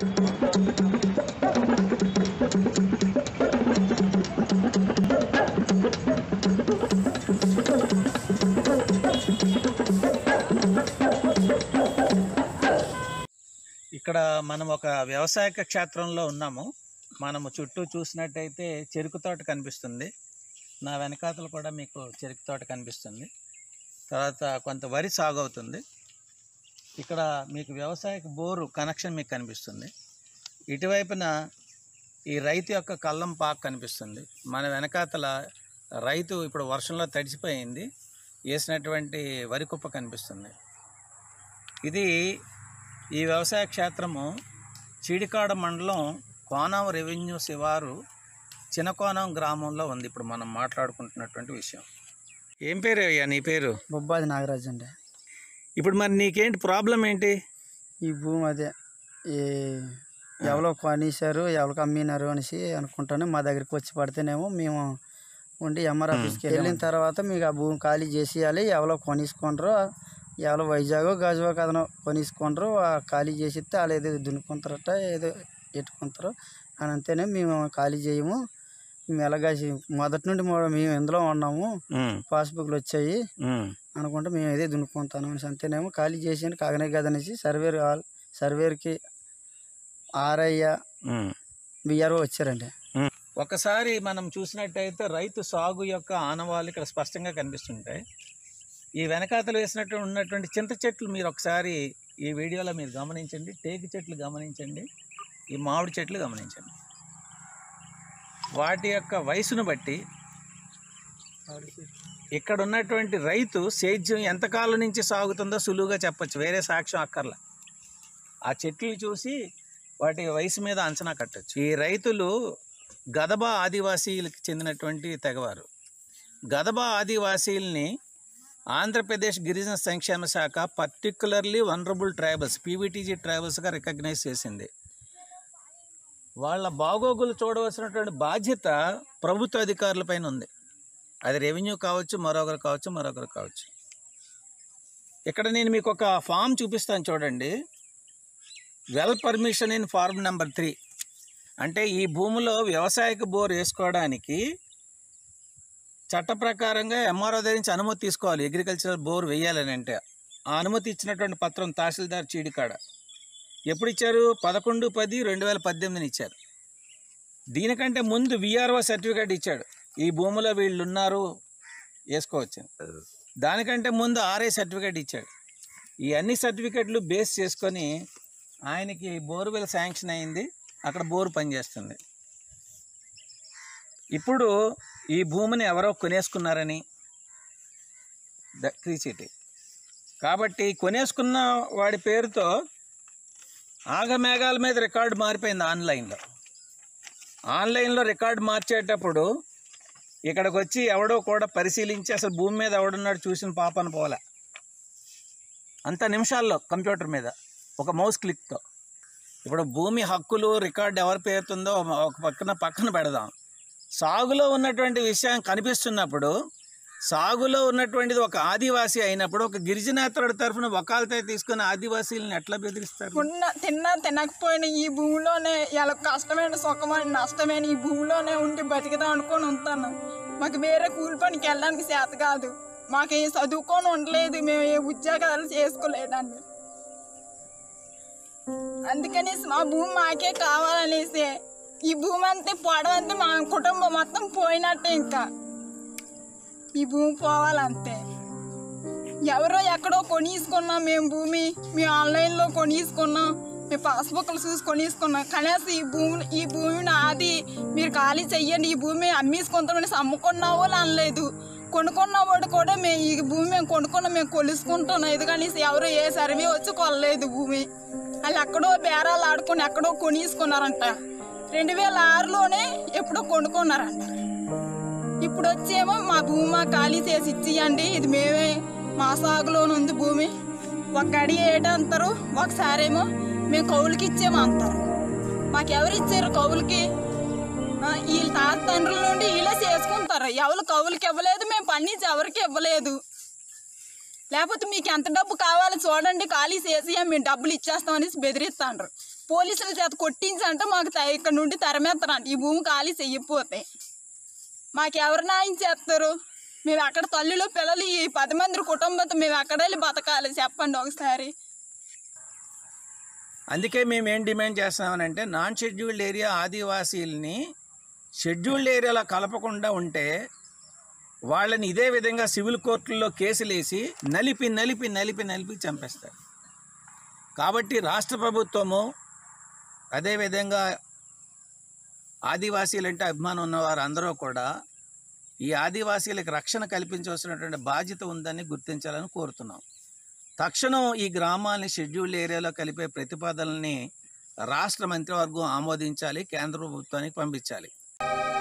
ఇక్కడ మనం ఒక వ్యవసాయ క్షేత్రంలో ఉన్నాము మనము చుట్టూ చూసినట్టయితే చెరుకు తోట కనిపిస్తుంది నా వెనకాతలు కూడా మీకు చెరుకు తోట కనిపిస్తుంది తర్వాత కొంత వరి సాగు అవుతుంది ఇక్కడ మీకు వ్యవసాయ బోరు కనెక్షన్ మీకు కనిపిస్తుంది ఇటువైపున ఈ రైతు యొక్క కళ్ళం పాక్ కనిపిస్తుంది మన వెనకాతల రైతు ఇప్పుడు వర్షంలో తడిసిపోయింది వేసినటువంటి వరి కుప్ప కనిపిస్తుంది ఇది ఈ వ్యవసాయ క్షేత్రము చీడికాడ మండలం కోనం రెవెన్యూ శివారు చినకోనం గ్రామంలో ఉంది ఇప్పుడు మనం మాట్లాడుకుంటున్నటువంటి విషయం ఏం పేరు అయ్యా నీ పేరు బొబ్బాది నాగరాజు అండి ఇప్పుడు మరి నీకేంటి ప్రాబ్లం ఏంటి ఈ భూమి అదే ఈ ఎవరో కొనేశారు ఎవరికి అమ్మినారు అనేసి అనుకుంటాను మా దగ్గరికి వచ్చి పడితేనేమో మేము ఉండి ఎంఆర్ ఆఫీస్కి వెళ్ళిన తర్వాత మీకు ఆ భూమి ఖాళీ చేసేయాలి ఎవరో కొనేసుకుంటారో ఎవరో వైజాగ్ గాజువా కథనో కొనేసుకుంటారు ఆ ఖాళీ చేసిస్తే వాళ్ళు ఏదో దున్నుకుంటారట ఏదో ఎట్టుకుంటారు అని అంతేనే మేము ఖాళీ చేయము మేము ఎలాగా మొదటి నుండి మొ- మేము ఇందులో ఉన్నాము ఉమ్, పాస్బుక్లు వచ్చాయి ఉమ్, అనుకుంటే మేము ఇదే దున్నుకుంటాను అనేసి అంతేనేమో ఖాళీ చేసి కాగనే కదనేసి సర్వేర్ ఆల్ సర్వేర్కి ఆర్ఐ ఉమ్, బిఆర్ఓ వచ్చారండి ఉమ్. ఒకసారి మనం చూసినట్టయితే రైతు సాగు యొక్క ఆనవాళ్ళు ఇక్కడ స్పష్టంగా కనిపిస్తుంటాయి ఈ వెనకాతలు వేసినట్టు ఉన్నటువంటి చింత చెట్లు మీరు ఒకసారి ఈ వీడియోలో మీరు గమనించండి టేకు చెట్లు గమనించండి ఈ మామిడి చెట్లు గమనించండి వాటి యొక్క వయసును బట్టి ఇక్కడ ఉన్నటువంటి రైతు సేద్యం ఎంతకాలం నుంచి సాగుతుందో సులువుగా చెప్పొచ్చు వేరే సాక్ష్యం అక్కర్లా ఆ చెట్లు చూసి వాటి వయసు మీద అంచనా కట్టొచ్చు ఈ రైతులు గదబా ఆదివాసీలకు చెందినటువంటి తెగవారు గదబా ఆదివాసీల్ని ఆంధ్రప్రదేశ్ గిరిజన సంక్షేమ శాఖ పర్టికులర్లీ వనరబుల్ ట్రైబల్స్ పీవీటీజీ ట్రైబల్స్గా రికగ్నైజ్ చేసింది వాళ్ళ బాగోగులు చూడవలసినటువంటి బాధ్యత ప్రభుత్వ అధికారులపైన ఉంది అది రెవెన్యూ కావచ్చు మరొకరు కావచ్చు మరొకరు కావచ్చు ఇక్కడ నేను మీకు ఒక ఫామ్ చూపిస్తాను చూడండి well permission in form number three అంటే ఈ భూమిలో వ్యవసాయక బోర్ వేసుకోవడానికి చట్ట ప్రకారంగా ఎంఆర్ఓ దగ్గర నుంచి అనుమతి తీసుకోవాలి అగ్రికల్చరల్ బోర్ వేయాలని అంటే ఆ అనుమతి ఇచ్చినటువంటి పత్రం తహసీల్దార్ చీడికాడ ఎప్పుడు ఇచ్చారు పదకొండు పది రెండు వేల పద్దెనిమిదిని ఇచ్చారు దీనికంటే ముందు విఆర్ఓ సర్టిఫికేట్ ఇచ్చాడు ఈ భూమిలో వీళ్ళు ఉన్నారు వేసుకోవచ్చు దానికంటే ముందు ఆర్ఐ సర్టిఫికేట్ ఇచ్చాడు ఈ అన్ని సర్టిఫికెట్లు బేస్ చేసుకొని ఆయనకి బోర్వెల్ శాంక్షన్ అయింది అక్కడ బోరు పనిచేస్తుంది ఇప్పుడు ఈ భూమిని ఎవరో కొనేసుకున్నారని క్రీచిటి కాబట్టి కొనేసుకున్న వాడి పేరుతో ఆగమేఘాల మీద రికార్డు మారిపోయింది ఆన్లైన్లో ఆన్లైన్లో రికార్డు మార్చేటప్పుడు ఇక్కడికి వచ్చి ఎవడో కూడా పరిశీలించి అసలు భూమి మీద ఎవడున్నాడు చూసిన పాపను పోలే అంత నిమిషాల్లో కంప్యూటర్ మీద ఒక మౌస్ క్లిక్తో ఇప్పుడు భూమి హక్కులు రికార్డు ఎవరి పేరుతుందో ఒక పక్కన పక్కన పెడదాం సాగులో ఉన్నటువంటి విషయం కనిపిస్తున్నప్పుడు సాగులో ఉన్నటువంటిది ఒక ఆదివాసీ అయినప్పుడు ఒక గిరిజనేతరుడి తరఫున వకాలతో తీసుకుని ఆదివాసీలను ఎట్లా బెదిరిస్తారు ఉన్న తిన్నా తినకపోయినా ఈ భూమిలోనే ఎలా కష్టమైన సుఖమైన నష్టమైన ఈ భూమిలోనే ఉండి బతికిదాం అనుకొని ఉంటాను మాకు వేరే కూలి పనికి వెళ్ళడానికి చేత కాదు మాకు ఏ చదువుకొని ఉండలేదు మేము ఏ ఉద్యోగాలు చేసుకోలేదండి అందుకనేసి మా భూమి మాకే కావాలనేసి ఈ భూమి అంతే పొడవంతే మా కుటుంబం మొత్తం పోయినట్టే ఇంకా ఈ భూమి పోవాలంతే ఎవరో ఎక్కడో కొనిసుకున్నాం మేము భూమి మేము ఆన్లైన్లో కొనిసుకున్నాం మేము పాస్బుక్లు చూసి కొనిసుకున్నాం కనీసం ఈ భూమి ఈ భూమి నాది మీరు ఖాళీ చెయ్యండి ఈ భూమి అమ్మేసుకుంటామని అమ్ముకున్న వాళ్ళు అనలేదు కొనుక్కున్న వాడు కూడా మేము ఈ భూమి మేము కొనుక్కున్నాం మేము కొలుసుకుంటున్నాం ఇది కానీ ఎవరు ఏ సర్వే వచ్చి కొనలేదు భూమి వాళ్ళు ఎక్కడో బేరాలు ఆడుకొని ఎక్కడో కొనిసుకున్నారంట రెండు వేల ఆరులోనే ఎప్పుడో కొనుక్కున్నారంట ఇప్పుడు వచ్చేమో మా భూమి మా ఖాళీ చేసి ఇచ్చేయండి ఇది మేమే మా సాగులోనే ఉంది భూమి ఒక గడి ఏటంటారు ఒకసారేమో మేము కౌలుకి ఇచ్చేమో అంటారు మాకెవరు ఇచ్చారు కౌలుకి ఆ, వీళ్ళ తాత తండ్రుల నుండి వీళ్ళే చేసుకుంటారు ఎవరు కౌలుకి ఇవ్వలేదు మేము పండించి ఎవరికి ఇవ్వలేదు లేకపోతే మీకు ఎంత డబ్బు కావాలో చూడండి ఖాళీ చేసి మేము డబ్బులు ఇచ్చేస్తామనేసి బెదిరిస్తాండ్రు పోలీసుల చేత కొట్టించంటే మాకు త- ఇక్కడ నుండి తరమేస్తారంట ఈ భూమి ఖాళీ చెయ్యకపోతే మాకు ఎవరు న్యాయం చేస్తారు మేము అక్కడ తల్లులు పిల్లలు ఈ పది మంది కుటుంబంతో మేము ఎక్కడ వెళ్ళి బతకాలి చెప్పండి ఒకసారి అందుకే మేము ఏం డిమాండ్ చేస్తున్నామనంటే నాన్ షెడ్యూల్డ్ ఏరియా ఆదివాసీల్ని షెడ్యూల్డ్ ఏరియాలో కలపకుండా ఉంటే వాళ్ళని ఇదే విధంగా సివిల్ కోర్టుల్లో కేసులు వేసి నలిపి నలిపి నలిపి నలిపి చంపేస్తారు కాబట్టి రాష్ట్ర ప్రభుత్వము అదేవిధంగా ఆదివాసీలంటే అభిమానం ఉన్నవారు అందరూ కూడా ఈ ఆదివాసీలకు రక్షణ కల్పించవలసినటువంటి బాధ్యత ఉందని గుర్తించాలని కోరుతున్నాం తక్షణం ఈ గ్రామాలని షెడ్యూల్డ్ ఏరియాలో కలిపే ప్రతిపాదనల్ని రాష్ట్ర మంత్రివర్గం ఆమోదించాలి కేంద్ర ప్రభుత్వానికి పంపించాలి